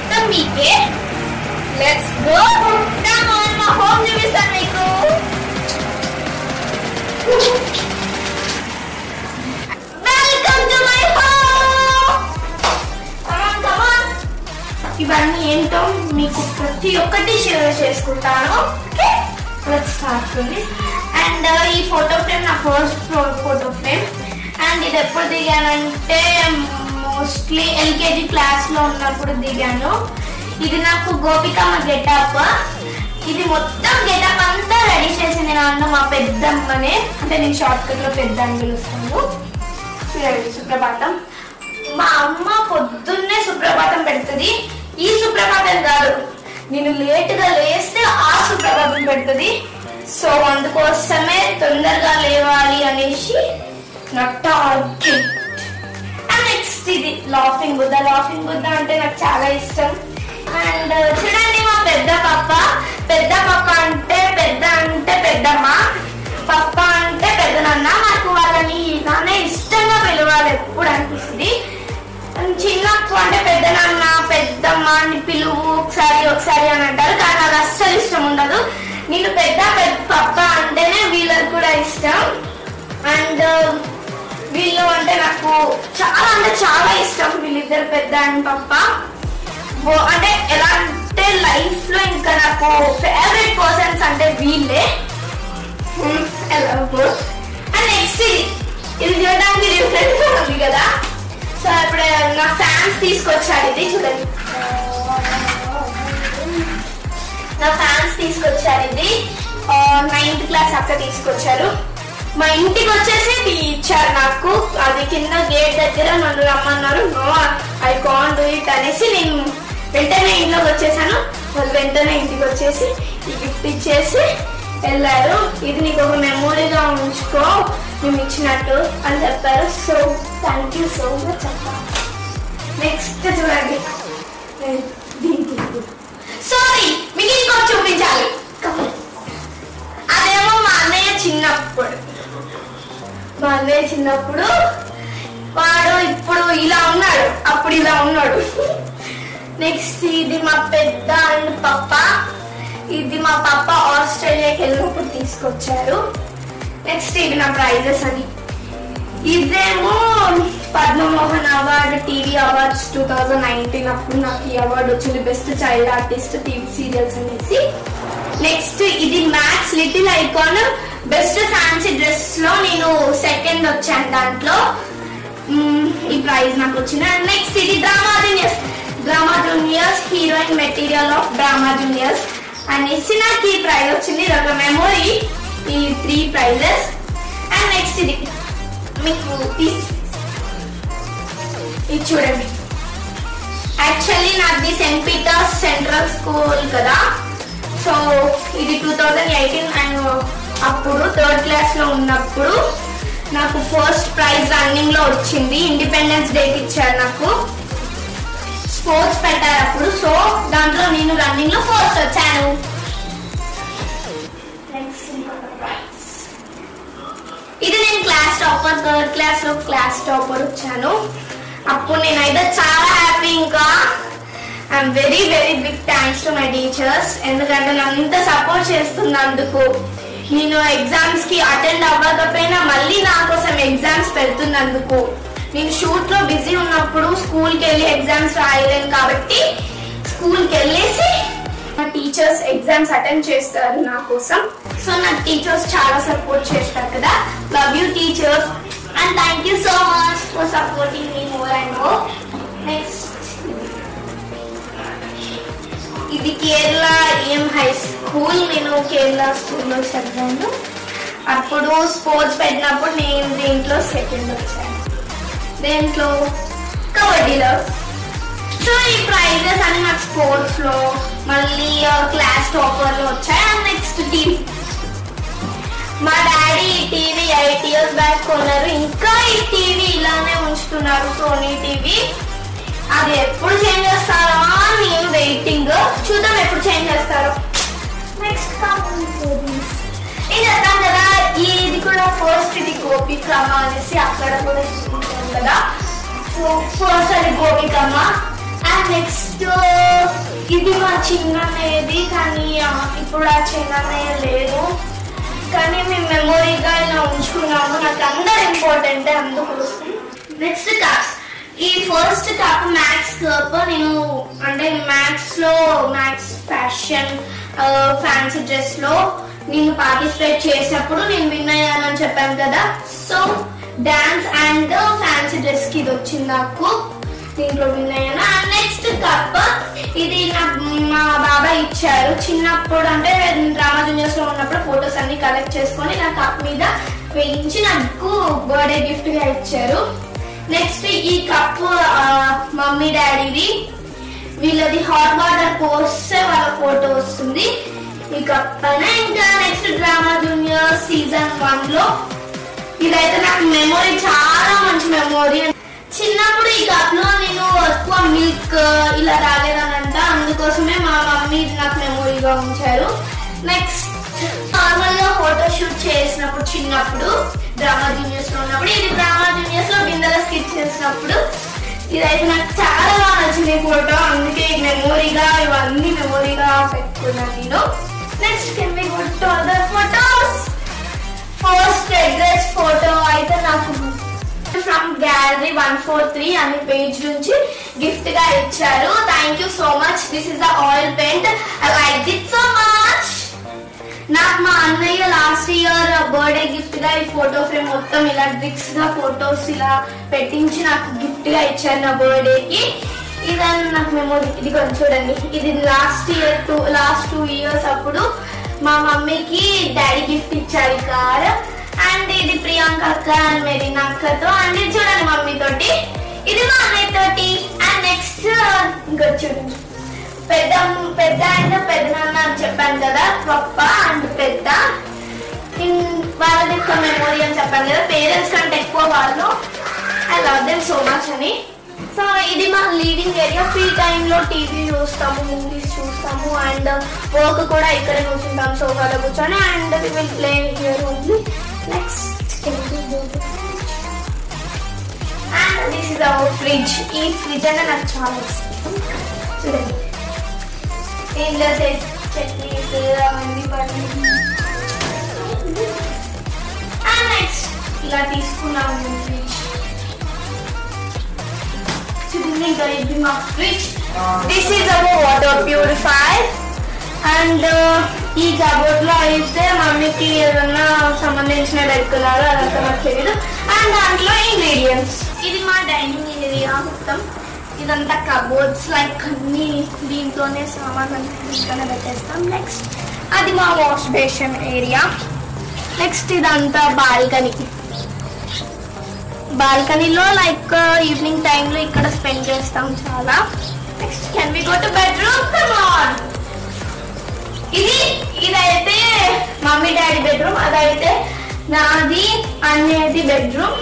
మొత్తం మీకే let's go come on మా హోమ్ చూపిస్తాను మీకు welcome to my home come on come on ఇవన్నీ ఏంటో మీకు ప్రతి ఒక్కటి షేర్ చేసుకుంటాను okay let's start from this and ఈ ఫోటో ఫ్రేమ్ నా ఫస్ట్ ఫోటో ఫ్రేమ్ అండ్ ఇది ఎప్పుడు దిగానంటే మోస్ట్లీ ఎల్కేజీ క్లాస్ లో ఉన్నప్పుడు దిగాను ఇది నాకు గోపికమ్మ గెటప్ ఇది మొత్తం గెటప్ అంతా రెడీ చేసింది నాన్న మా పెద్దమ్మనే అంటే నేను షార్ట్ కట్ లో పెద్ద అని పిలుస్తాను చూడండి సుప్రభాతం మా అమ్మ పొద్దున్నే సుప్రభాతం పెడుతుంది ఈ సుప్రభాతం కాదు నేను లేట్ గా లేస్తే ఆ సుప్రభాతం పెడుతుంది సో అందుకోసమే తొందరగా లేవాలి అనేసి నా టార్గెట్ అండ్ నెక్స్ట్ ఇది లాఫింగ్ బుద్ధ లాఫింగ్ బుద్ధ అంటే నాకు చాలా ఇష్టం అండ్ చూడండి మా పెద్ద పప్ప పెద్ద పప్ప అంటే పెద్ద అంటే పెద్దమ్మ పప్ప అంటే పెద్ద నాన్న నాకు వాళ్ళని నానే ఇష్టంగా పిలవాలి ఎప్పుడు అనిపిస్తుంది అండ్ చిన్నప్పుడు అంటే పెద్ద నాన్న పెద్దమ్మ అని పిలువు ఒకసారి ఒకసారి అని అంటారు కానీ నాకు అస్సలు ఇష్టం ఉండదు నేను పెద్ద పెద్ద పప్ప అంటేనే వీళ్ళకి కూడా ఇష్టం అండ్ వీళ్ళు అంటే నాకు చాలా అంటే చాలా ఇష్టం వీళ్ళిద్దరు పెద్ద అండ్ పప్ప ఓ- అంటే ఎలా అంటే లైఫ్ లో ఇంకా నాకు ఫేవరెట్ పర్సన్స్ అంటే వీళ్ళే Hmm, ఎలా అండ్ నెక్స్ట్ ఇది ఇది చూడడానికి డిఫరెంట్ గా ఉంది కదా సో ఇప్పుడు నా ఫ్యాన్స్ తీసుకొచ్చాడు ఇది చూడండి నా ఫ్యాన్స్ తీసుకొచ్చారు ఇది నైన్త్ క్లాస్ అక్క తీసుకొచ్చారు మా ఇంటికి వచ్చేసి ఇది ఇచ్చారు నాకు అది కింద గేట్ దగ్గర నన్ను రమ్మన్నారు no I can do it అనేసి నేను వెంటనే ఇంట్లోకి వచ్చేసాను వాళ్ళు వెంటనే ఇంటికి వచ్చేసి ఈ గిఫ్ట్ ఇచ్చేసి వెళ్ళారు ఇది నీకు ఒక మెమొరీగా ఉంచుకో మేము ఇచ్చినట్టు అని చెప్పారు so thank you so much అక్క నెక్స్ట్ చూడండి దీనికి సారీ మీకు ఇంకోటి చూపించాలి అదేమో మా అన్నయ్య చిన్నప్పుడు మా అన్నయ్య చిన్నప్పుడు వాడు ఇప్పుడు ఇలా ఉన్నాడు అప్పుడు ఇలా ఉన్నాడు నెక్స్ట్ ఇది మా పెద్ద అండ్ పప్ప ఇది మా పప్ప ఆస్ట్రేలియాకి వెళ్ళినప్పుడు తీసుకొచ్చారు నెక్స్ట్ ఇవి నా ప్రైజెస్ అని ఇదేమో Padmamohan award TV awards two thousand nineteen అప్పుడు నాకు ఈ అవార్డు వచ్చింది best child artist TV serials అనేసి నెక్స్ట్ ఇది maths little icon best fancy dress లో నేను సెకండ్ వచ్చాను దాంట్లో మ్మ్, ఈ ప్రైజ్ నాకు వచ్చింది అండ్ నెక్స్ట్ ఇది drama juniors drama juniors heroine material of drama juniors అనేసి నాకు ఈ ప్రైజ్ వచ్చింది ఇది ఒక మెమొరీ ఈ త్రీ ప్రైజెస్ అండ్ నెక్స్ట్ ఇది మీకు ఈ- ఇది చూడండి యాక్చువల్లీ నాది సెంట్ పీటర్స్ సెంట్రల్ స్కూల్ కదా సో ఇది టూ థౌజండ్ ఎయిటీన్ అండ్ అప్పుడు థర్డ్ క్లాస్ లో ఉన్నప్పుడు నాకు ఫస్ట్ ప్రైజ్ రన్నింగ్ లో వచ్చింది ఇండిపెండెన్స్ డేకి ఇచ్చారు నాకు స్పోర్ట్స్ పెట్టారు అప్పుడు సో దాంట్లో నేను రన్నింగ్ లో ఫస్ట్ వచ్చాను Next ఇంకొక prize. ఇది నేను క్లాస్ టాపర్ థర్డ్ క్లాస్ లో క్లాస్ టాపర్ వచ్చాను అప్పుడు నేనైతే చాలా హ్యాపీ ఇంకా I'm very very big thanks to my teachers ఎందుకంటే నన్ను ఇంత సపోర్ట్ చేస్తున్నందుకు నేను ఎగ్జామ్స్ కి అటెండ్ అవ్వకపోయినా మళ్ళీ నా కోసం ఎగ్జామ్స్ పెడుతున్నందుకు నేను షూట్ లో బిజీ ఉన్నప్పుడు స్కూల్ కి వెళ్ళి ఎగ్జామ్స్ రాయలేను కాబట్టి స్కూల్ కి వెళ్ళేసి నా టీచర్స్ ఎగ్జామ్స్ అటెండ్ చేస్తారు నా కోసం సో నా టీచర్స్ చాలా సపోర్ట్ చేస్తారు కదా love you teachers and thank you so much for supporting me more and more next ఇది కేరళ ఏం హై స్కూల్ నేను కేరళ స్కూల్లో చదివాను అప్పుడు స్పోర్ట్స్ పెట్టినప్పుడు నేను దీంట్లో సెకండ్ వచ్చాను దేంట్లో కబడ్డీలో సో ఈ ప్రైజెస్ అన్ని నాకు స్పోర్ట్స్ లో మళ్ళీ క్లాస్ టాపర్ లో వచ్చాయి అండ్ నెక్స్ట్ టీవీ మా డాడీ ఈ టీవీ ఎయిట్ ఇయర్స్ బ్యాక్ కొన్నారు ఇంకా ఈ టీవీ ఇలానే ఉంచుతున్నారు సోనీ టీవీ అది ఎప్పుడు చేంజ్ చేస్తారో అని నేను వెయిటింగ్ చూద్దాం ఎప్పుడు చేంజ్ చేస్తారో నెక్స్ట్ ఇది చెప్తాను కదా ఇది కూడా ఫస్ట్ ఇది గోపికమ్మ అనేసి అక్కడ కూడా చూపించాను కదా సో ఫస్ట్ అది గోపికమ్మ అండ్ నెక్స్ట్ ఇది మా చిన్నది కానీ ఆ, ఇప్పుడు ఆ చిన్నయ్య లేదు కానీ మేము మెమొరీగా ఇలా ఉంచుకున్నాము నాకు అందరు ఇంపార్టెంట్ అందుకోసం నెక్స్ట్ కప్స్ ఈ ఫస్ట్ కప్ మ్యాథ్స్ కప్ నేను అంటే మ్యాథ్స్ లో మ్యాథ్స్ ఫ్యాషన్ ఫ్యాన్సీ డ్రెస్ లో నేను పార్టిసిపేట్ చేసినప్పుడు నేను విన్ అయ్యానని చెప్పాను కదా so dance and fancy dress కి ఇది వచ్చింది నాకు దీంట్లో విన్ అయ్యాను అండ్ నెక్స్ట్ కప్ ఇది నాకు మా బాబాయ్ ఇచ్చారు చిన్నప్పుడు అంటే డ్రామా జూనియర్స్ లో ఉన్నప్పుడు ఫొటోస్ అన్ని కలెక్ట్ చేసుకొని నా కప్ మీద వేయించి నాకు బర్త్డే గిఫ్ట్ గా ఇచ్చారు నెక్స్ట్ ఈ కప్ మమ్మీ డాడీది వీళ్ళది హాట్ వాటర్ పోస్తే వాళ్ళ ఫోటో వస్తుంది ఈ కప్ పైన ఇంకా next drama junior season one లో ఇదైతే నాకు మెమొరీ చాలా మంచి మెమొరీ చిన్నప్పుడు ఈ కప్ లో నేను ఎక్కువ మిల్క్ ఇలా తాగేదానంట అందుకోసమే మా మమ్మీ ఇది నాకు మెమొరీగా ఉంచారు నెక్స్ట్ నార్మల్ గా ఫోటో షూట్ చేసినప్పుడు చిన్నప్పుడు డ్రామా జూనియర్స్ లో ఉన్నప్పుడు ఇది డ్రామా జూనియర్స్ లో బిందెల స్కిట్ చేసినప్పుడు ఇదైతే నాకు చాలా బాగా నచ్చింది ఫోటో అందుకే మెమొరీగా ఇవన్నీ మెమొరీగా పెట్టుకున్నాను నేను next can we good to other photos first address photo అయితే నాకు from gallery one four three అనే పేజ్ నుంచి గిఫ్ట్ గా ఇచ్చారు thank you so much this is the oil paint I like it so much నాకు మా అన్నయ్య last year birthday gift గా ఈ ఫోటో ఫ్రేమ్ మొత్తం ఇలా బ్రిక్స్ గా ఫొటోస్ ఇలా పెట్టించి నాకు గిఫ్ట్ గా ఇచ్చారు నా బర్త్డే కి ఇదని నాకు మెమొరీ ఇది కొంచెం చూడండి ఇది last year too last two years అప్పుడు మా మమ్మీకి డాడీ గిఫ్ట్ ఇచ్చారు ఈ కార్ అండ్ ఇది ప్రియాంక అక్క అండ్ మెరీనా అక్కతో అండ్ ఇది చూడండి మమ్మీ తోటి ఇది మా అన్నయ్య తోటి అండ్ నెక్స్ట్ ఇంకొచ్చి చూడండి పెద్ద పెద్ద అండ్ పెద్ద నాన్న అని చెప్పాను కదా పప్ప అండ్ పెద్ద ఇన్- వాళ్ళది ఒక మెమొరీ అని చెప్పాను కదా పేరెంట్స్ కంటే ఎక్కువ వాళ్ళు I love them so much అని సో ఇది మా లీవింగ్ ఏరియా ఫ్రీ టైంలో టీవీ చూస్తాము మూవీస్ చూస్తాము అండ్ వర్క్ కూడా ఇక్కడ కూర్చుంటాం సోఫాలో కూర్చొని and we will play here only next and this is our fridge ఈ ఫ్రిడ్జ్ అంటే నాకు చాలా ఇష్టం చూడండి ఇందులో చేసి చట్నీస్ అవన్నీ పడి అండ్ నెక్స్ట్ ఇలా తీసుకున్నాము మేము ఫ్రిడ్జ్ చూడండి ఇంకా ఇది మా fridge this is our water purifier and ఈ కబోర్డ్ లో అయితే మమ్మీకి ఏదన్నా సంబంధించిన పెట్టుకున్నారు అదంతా నాకు తెలియదు అండ్ దాంట్లో ఇంగ్రీడియంట్స్ ఇది మా డైనింగ్ ఏరియా మొత్తం ఇదంతా కబోర్డ్స్ లైక్ అన్ని దీంట్లోనే సామాన్ అన్ని దీంట్లోనే పెట్టేస్తాం నెక్స్ట్ అది మా వాష్ బేషన్ ఏరియా నెక్స్ట్ ఇదంతా బాల్కనీ బాల్కనీలో లైక్ ఈవినింగ్ టైంలో ఇక్కడ స్పెండ్ చేస్తాం చాలా next can we go to bedroom come on ఇది ఇదైతే మమ్మీ డాడీ బెడ్రూమ్ అదైతే నాది అనేది బెడ్రూమ్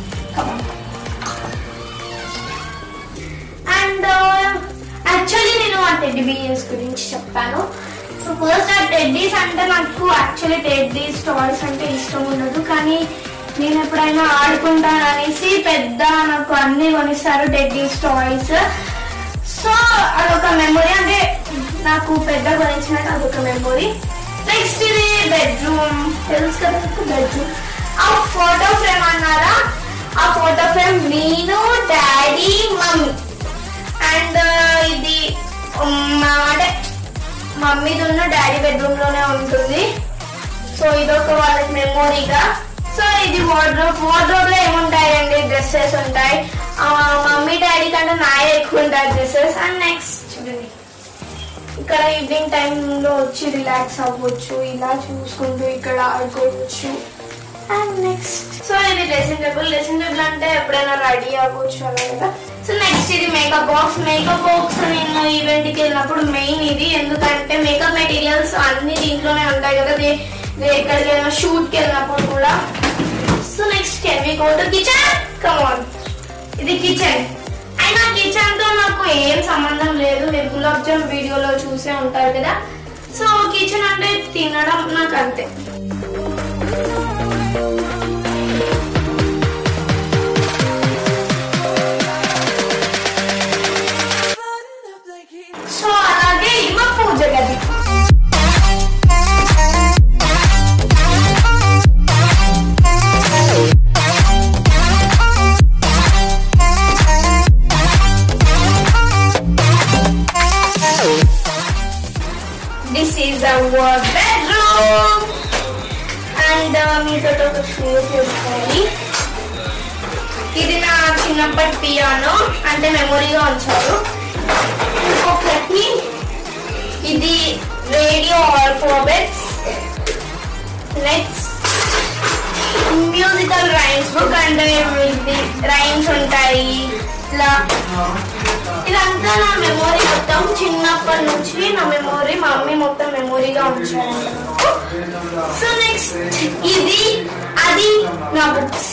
అండ్ యాక్చువల్లీ నేను ఆ టెడ్డీ బియర్స్ గురించి చెప్పాను సో ఫస్ట్ ఆ టెడ్డీస్ అంటే నాకు యాక్చువల్లీ టెడ్డీస్ టాయ్స్ అంటే ఇష్టం ఉండదు కానీ నేను ఎప్పుడైనా ఆడుకుంటాను అనేసి పెద్ద నాకు అన్ని కొనిస్తారు టెడ్డీస్ టాయ్స్ సో అదొక మెమొరీ అంటే నాకు పెద్ద కొనిచ్చినట్టు అదొక మెమొరీ నెక్స్ట్ ఇది బెడ్రూమ్ తెలుసు కదా బెడ్రూమ్ ఆ ఫోటో ఫ్రేమ్ అన్నారా ఆ ఫోటో ఫ్రేమ్ నేను డాడీ మమ్మీ అండ్ ఇది మా అంటే మమ్మీది ఉన్న డాడీ బెడ్రూమ్ లోనే ఉంటుంది సో ఇదొక వాళ్ళకి మెమోరీగా సో ఇది వార్డ్రోబ్ వార్డ్రోబ్ లో ఏముంటాయండి డ్రెస్సెస్ ఉంటాయి ఆ, మమ్మీ డాడీ కంటే నాయే ఎక్కువ ఉంటాయి డ్రెస్సెస్ అండ్ నెక్స్ట్ చూడండి ఇక్కడ ఈవినింగ్ టైంలో వచ్చి రిలాక్స్ అవ్వచ్చు ఇలా చూసుకుంటూ ఇక్కడ ఆడుకోవచ్చు అండ్ నెక్స్ట్ సో ఇది డ్రెస్సింగ్ టేబుల్ డ్రెస్సింగ్ టేబుల్ అంటే ఎప్పుడైనా రెడీ అవ్వచ్చు అలా కదా సో నెక్స్ట్ ఇది మేకప్ బాక్స్ మేకప్ బాక్స్ నేను ఈవెంట్ కి వెళ్ళినప్పుడు మెయిన్ ఇది ఎందుకంటే మేకప్ మెటీరియల్స్ అన్ని దీంట్లోనే ఉంటాయి కదా దే- దే ఎక్కడికి వెళ్ళినా షూట్ కి వెళ్ళినప్పుడు కూడా so next can we go to kitchen come on ఇది కిచెన్ అయినా కిచెన్ తో నాకు ఏం సంబంధం లేదు మీరు గులాబ్ జామ్ వీడియోలో చూసే ఉంటారు కదా సో కిచెన్ అంటే తినడం నాకు అంతే సో అలాగే పూజ గది this is our bedroom and మీతో ఒక షేర్ చేసుకోవాలి ఇది నా చిన్నప్పటి పియానో అంటే మెమొరీగా ఉంచారు ఇంకొకటి ఇది radio alphabets next musical rhymes book అంటే ఇది రైమ్స్ ఉంటాయి ఇలా ఇదంతా నా మెమొరీ మొత్తం చిన్నప్పటి నుంచి నా మెమొరీ మా మమ్మీ మొత్తం మెమొరీగా ఉంచారు సో నెక్స్ట్ ఇది అది నా బుక్స్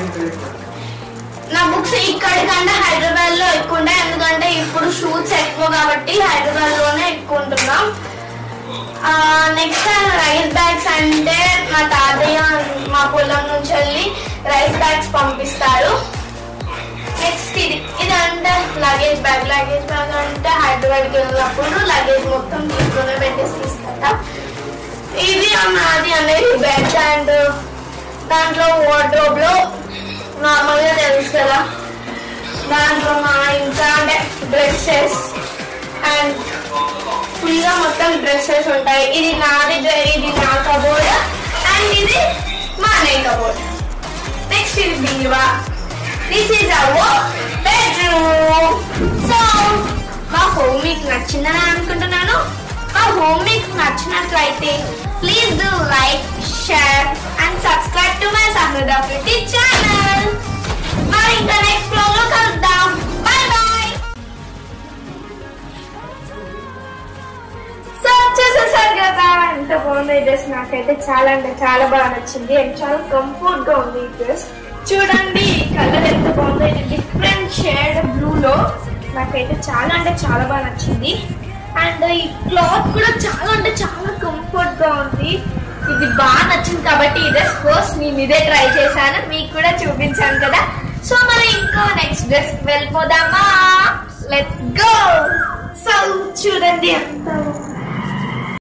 నా బుక్స్ ఇక్కడికంటే హైదరాబాద్ లో ఎక్కువ ఉంటాయి ఎందుకంటే ఇప్పుడు షూట్స్ ఎక్కువ కాబట్టి హైదరాబాద్ లోనే ఎక్కువ ఉంటున్నాం నెక్స్ట్ రైస్ బ్యాగ్స్ అంటే మా తాతయ్య మా పొలం నుంచి వెళ్ళి రైస్ బ్యాగ్స్ పంపిస్తారు నెక్స్ట్ ఇది ఇదంటే లగేజ్ బ్యాగ్ లగేజ్ బ్యాగ్ అంటే హైదరాబాద్కి వెళ్ళినప్పుడు లగేజ్ మొత్తం తీసుకునే పెట్టేసి తీసుకుంటా ఇది నాది అనేది బెడ్ అండ్ దాంట్లో వార్డ్రోబ్ లో నార్మల్ గా తెలుసు కదా దాంట్లో మా ఇంకా అంటే డ్రెస్సెస్ అండ్ ఫుల్ గా మొత్తం డ్రెస్సెస్ ఉంటాయి ఇది నాది డ్రె- ఇది నా కబోర్డ్ అండ్ ఇది మా అన్నయ్య కబోర్డ్ నెక్స్ట్ ఇది బీరువా this is our bedroom so మా హోమ్ మీకు నచ్చిందని అనుకుంటున్నాను మా హోమ్ మీకు నచ్చినట్లయితే please do like share and subscribe to my సహృద ప్రతి ఛానల్ మరి ఇంకా నెక్స్ట్ ఫ్లో లో కలుద్దాం బై బై సో చూసేసారు కదా ఎంత బాగుంది ఈ డ్రెస్ నాకైతే చాలా అంటే చాలా బాగా నచ్చింది అండ్ చాలా కంఫర్ట్ గా ఉంది ఈ డ్రెస్ చూడండి కలర్ ఎంత బాగుందో ఇది డిఫరెంట్ షేడ్ బ్లూ లో నాకైతే చాలా అంటే చాలా బాగా నచ్చింది అండ్ ఈ క్లాత్ కూడా చాలా అంటే చాలా కంఫర్ట్ గా ఉంది ఇది బాగా నచ్చింది కాబట్టి ఈ డ్రెస్ ఫస్ట్ నేను ఇదే ట్రై చేశాను మీకు కూడా చూపించాను కదా సో మరి ఇంకో నెక్స్ట్ డ్రెస్ వెళ్ళిపోదామా లెట్స్ గో సో చూడండి ఎంత